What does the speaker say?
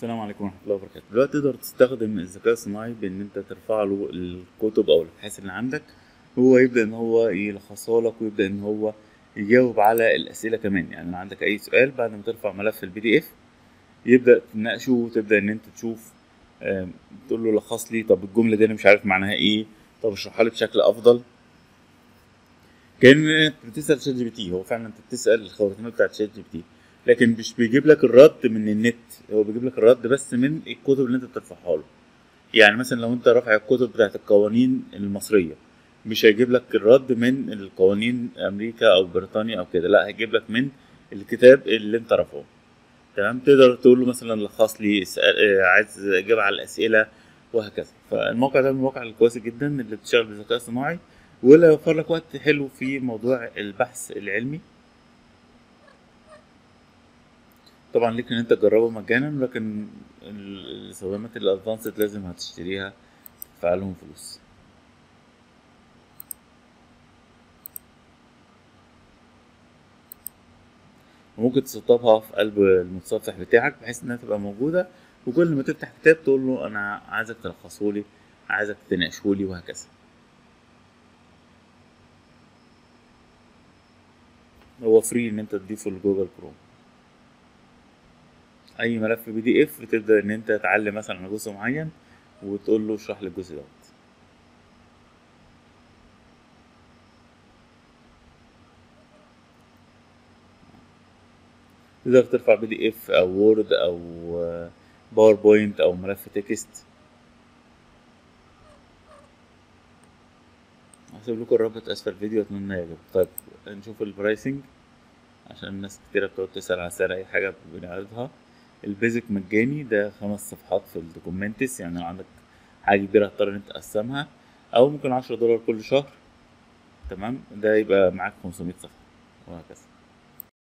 السلام عليكم ورحمة الله وبركاته دلوقتي تقدر تستخدم الذكاء الصناعي بإن أنت ترفع له الكتب أو الأبحاث اللي عندك هو يبدأ إن هو يلخصها لك ويبدأ إن هو يجاوب على الأسئلة كمان يعني لو عندك أي سؤال بعد ما ترفع ملف البي دي إف يبدأ تناقشه وتبدأ إن أنت تشوف آم، تقول له لخص لي طب الجملة دي أنا مش عارف معناها إيه طب اشرحها لي بشكل أفضل كأن أنت بتسأل شات جي بي تي هو فعلا أنت بتسأل الخوارزمية بتاعت شات جي بي تي لكن مش بيجيب لك الرد من النت هو بيجيب لك الرد بس من الكتب اللي انت بترفعها له يعني مثلا لو انت رافع الكتب بتاعت القوانين المصرية مش هيجيب لك الرد من القوانين امريكا او بريطانيا او كده لا هيجيب لك من الكتاب اللي انت رافعه تمام تقدر تقول له مثلا لخص لي اسأل اه، عايز اجابة على الاسئلة وهكذا فالموقع ده من المواقع الكويسة جدا اللي بتشتغل بالذكاء الصناعي واللي هيوفر لك وقت حلو في موضوع البحث العلمي طبعا ليك ان انت تجربه مجانا لكن ال- الاستخدامات الادفانسد لازم هتشتريها تدفع لهم فلوس وممكن تسطبها في قلب المتصفح بتاعك بحيث انها تبقى موجودة وكل ما تفتح كتاب تقول له انا عايزك تلخصه لي عايزك تناقشه لي وهكذا هو فري ان انت تضيفه لجوجل كروم اي ملف بي دي اف تبدا ان انت تعلم مثلا على جزء معين وتقول له اشرح لي الجزء دوت تقدر ترفع بي دي اف او وورد او باوربوينت او ملف تكست هسيب لكم الرابط اسفل الفيديو اتمنى يعجبكم طيب نشوف البرايسنج عشان الناس كتيرة بتقعد تسأل على سعر أي حاجة بنعرضها البيزك مجاني ده خمس صفحات في الدوكومنتس يعني لو عندك حاجة كبيرة هتضطر إن أنت تقسمها أو ممكن عشرة دولار كل شهر تمام ده يبقى معاك خمسمية صفحة وهكذا